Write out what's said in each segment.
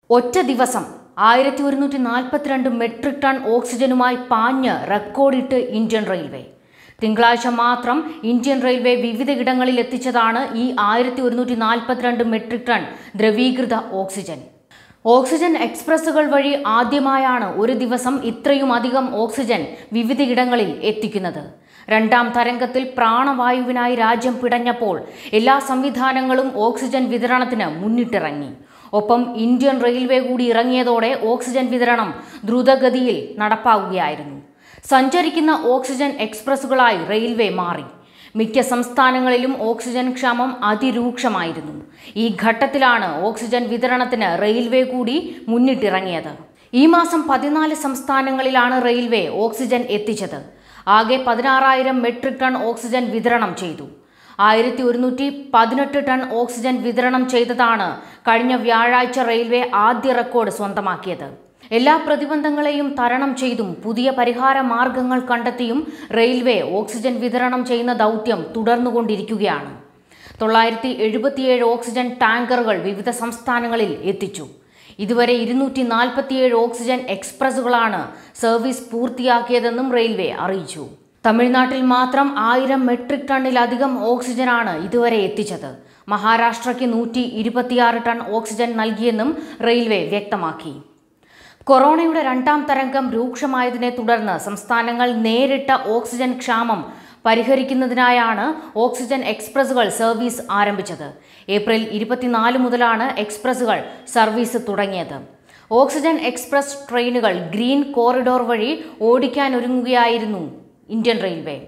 ഒറ്റ ദിവസം ആയിരത്തി ഒരുന്നൂറ്റി നാൽപ്പത്തിരണ്ട് മെട്രിക് ടൺ ഓക്സിജനുമായി പാഞ്ഞ് റെക്കോർഡിട്ട് ഇന്ത്യൻ റെയിൽവേ തിങ്കളാഴ്ച മാത്രം ഇന്ത്യൻ റെയിൽവേ വിവിധയിടങ്ങളിൽ എത്തിച്ചതാണ് ഈ ആയിരത്തി ഒരുന്നൂറ്റി നാൽപ്പത്തിരണ്ട് മെട്രിക് ടൺ ദ്രവീകൃത ഓക്സിജൻ ഓക്സിജൻ എക്സ്പ്രസ്സുകൾ വഴി ആദ്യമായാണ് ഒരു ദിവസം ഇത്രയും അധികം ഓക്സിജൻ വിവിധയിടങ്ങളിൽ എത്തിക്കുന്നത് രണ്ടാം തരംഗത്തിൽ പ്രാണവായുവിനായി രാജ്യം പിടഞ്ഞപ്പോൾ എല്ലാ സംവിധാനങ്ങളും ഓക്സിജൻ വിതരണത്തിന് മുന്നിട്ടിറങ്ങി ഒപ്പം ഇന്ത്യൻ റെയിൽവേ കൂടി ഇറങ്ങിയതോടെ ഓക്സിജൻ വിതരണം ദ്രുതഗതിയിൽ നടപ്പാവുകയായിരുന്നു സഞ്ചരിക്കുന്ന ഓക്സിജൻ എക്സ്പ്രസ്സുകളായി റെയിൽവേ മാറി മിക്ക സംസ്ഥാനങ്ങളിലും ഓക്സിജൻ ക്ഷാമം അതിരൂക്ഷമായിരുന്നു ഈ ഘട്ടത്തിലാണ് ഓക്സിജൻ വിതരണത്തിന് റെയിൽവേ കൂടി മുന്നിട്ടിറങ്ങിയത് ഈ മാസം പതിനാല് സംസ്ഥാനങ്ങളിലാണ് റെയിൽവേ ഓക്സിജൻ എത്തിച്ചത് ആകെ പതിനാറായിരം മെട്രിക് ടൺ ഓക്സിജൻ വിതരണം ചെയ്തു ആയിരത്തി ഒരുന്നൂറ്റി പതിനെട്ട് ടൺ ഓക്സിജൻ വിതരണം ചെയ്തതാണ് കഴിഞ്ഞ വ്യാഴാഴ്ച റെയിൽവേ ആദ്യ റെക്കോർഡ് സ്വന്തമാക്കിയത് എല്ലാ പ്രതിബന്ധങ്ങളെയും തരണം ചെയ്തും പുതിയ പരിഹാര മാർഗങ്ങൾ കണ്ടെത്തിയും റെയിൽവേ ഓക്സിജൻ വിതരണം ചെയ്യുന്ന ദൗത്യം തുടർന്നുകൊണ്ടിരിക്കുകയാണ് തൊള്ളായിരത്തി എഴുപത്തിയേഴ് ഓക്സിജൻ ടാങ്കറുകൾ വിവിധ സംസ്ഥാനങ്ങളിൽ എത്തിച്ചു ഇതുവരെ ഇരുന്നൂറ്റി നാൽപ്പത്തിയേഴ് ഓക്സിജൻ എക്സ്പ്രസ്സുകളാണ് സർവീസ് പൂർത്തിയാക്കിയതെന്നും റെയിൽവേ അറിയിച്ചു തമിഴ്നാട്ടിൽ മാത്രം ആയിരം മെട്രിക് ടണ്ണിലധികം ഓക്സിജനാണ് ഇതുവരെ എത്തിച്ചത് മഹാരാഷ്ട്രയ്ക്ക് നൂറ്റി ഇരുപത്തിയാറ് ടൺ ഓക്സിജൻ നൽകിയെന്നും റെയിൽവേ വ്യക്തമാക്കി കൊറോണയുടെ രണ്ടാം തരംഗം രൂക്ഷമായതിനെ തുടർന്ന് സംസ്ഥാനങ്ങൾ നേരിട്ട ഓക്സിജൻ ക്ഷാമം പരിഹരിക്കുന്നതിനായാണ് ഓക്സിജൻ എക്സ്പ്രസ്സുകൾ സർവീസ് ആരംഭിച്ചത് ഏപ്രിൽ ഇരുപത്തിനാല് മുതലാണ് എക്സ്പ്രസ്സുകൾ സർവീസ് തുടങ്ങിയത് ഓക്സിജൻ എക്സ്പ്രസ് ട്രെയിനുകൾ ഗ്രീൻ കോറിഡോർ വഴി ഓടിക്കാനൊരുങ്ങുകയായിരുന്നു ഇന്ത്യൻ റെയിൽവേ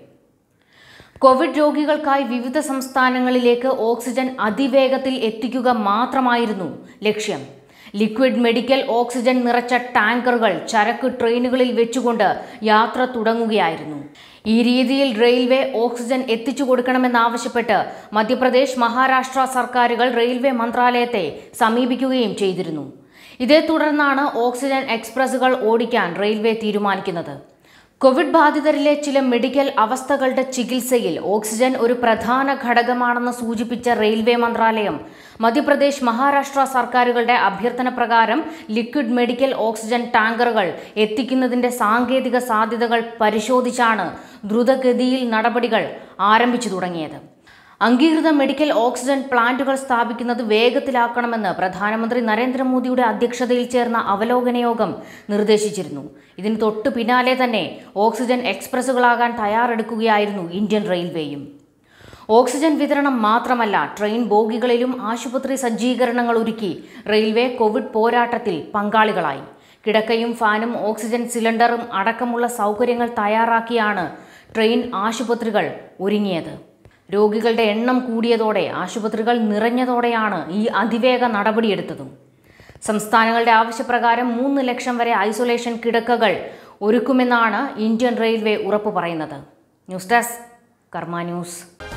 കോവിഡ് രോഗികൾക്കായി വിവിധ സംസ്ഥാനങ്ങളിലേക്ക് ഓക്സിജൻ അതിവേഗത്തിൽ എത്തിക്കുക മാത്രമായിരുന്നു ലക്ഷ്യം ലിക്വിഡ് മെഡിക്കൽ ഓക്സിജൻ നിറച്ച ടാങ്കറുകൾ ചരക്ക് ട്രെയിനുകളിൽ വെച്ചുകൊണ്ട് യാത്ര തുടങ്ങുകയായിരുന്നു ഈ രീതിയിൽ റെയിൽവേ ഓക്സിജൻ എത്തിച്ചു കൊടുക്കണമെന്നാവശ്യപ്പെട്ട് മധ്യപ്രദേശ് മഹാരാഷ്ട്ര സർക്കാരുകൾ റെയിൽവേ മന്ത്രാലയത്തെ സമീപിക്കുകയും ചെയ്തിരുന്നു ഇതേ തുടർന്നാണ് ഓക്സിജൻ എക്സ്പ്രസ്സുകൾ ഓടിക്കാൻ റെയിൽവേ തീരുമാനിക്കുന്നത് കോവിഡ് ബാധിതരിലെ ചില മെഡിക്കൽ അവസ്ഥകളുടെ ചികിത്സയിൽ ഓക്സിജൻ ഒരു പ്രധാന ഘടകമാണെന്ന് സൂചിപ്പിച്ച റെയിൽവേ മന്ത്രാലയം മധ്യപ്രദേശ് മഹാരാഷ്ട്ര സർക്കാരുകളുടെ അഭ്യർത്ഥന പ്രകാരം ലിക്വിഡ് മെഡിക്കൽ ഓക്സിജൻ ടാങ്കറുകൾ എത്തിക്കുന്നതിന്റെ സാങ്കേതിക സാധ്യതകൾ പരിശോധിച്ചാണ് ദ്രുതഗതിയിൽ നടപടികൾ ആരംഭിച്ചു തുടങ്ങിയത് അംഗീകൃത മെഡിക്കൽ ഓക്സിജൻ പ്ലാന്റുകൾ സ്ഥാപിക്കുന്നത് വേഗത്തിലാക്കണമെന്ന് പ്രധാനമന്ത്രി നരേന്ദ്രമോദിയുടെ അധ്യക്ഷതയിൽ ചേർന്ന അവലോകന യോഗം നിർദ്ദേശിച്ചിരുന്നു ഇതിന് തൊട്ടു പിന്നാലെ തന്നെ ഓക്സിജൻ എക്സ്പ്രസ്സുകളാകാൻ തയ്യാറെടുക്കുകയായിരുന്നു ഇന്ത്യൻ റെയിൽവേയും ഓക്സിജൻ വിതരണം മാത്രമല്ല ട്രെയിൻ ബോഗികളിലും ആശുപത്രി സജ്ജീകരണങ്ങൾ ഒരുക്കി റെയിൽവേ കോവിഡ് പോരാട്ടത്തിൽ പങ്കാളികളായി കിടക്കയും ഫാനും ഓക്സിജൻ സിലിണ്ടറും അടക്കമുള്ള സൗകര്യങ്ങൾ തയ്യാറാക്കിയാണ് ട്രെയിൻ ആശുപത്രികൾ ഒരുങ്ങിയത് രോഗികളുടെ എണ്ണം കൂടിയതോടെ ആശുപത്രികൾ നിറഞ്ഞതോടെയാണ് ഈ അതിവേഗ നടപടിയെടുത്തതും സംസ്ഥാനങ്ങളുടെ ആവശ്യപ്രകാരം മൂന്ന് ലക്ഷം വരെ ഐസൊലേഷൻ കിടക്കകൾ ഒരുക്കുമെന്നാണ് ഇന്ത്യൻ റെയിൽവേ ഉറപ്പു പറയുന്നത് ന്യൂസ് ഡെസ്ക് കർമ്മ ന്യൂസ്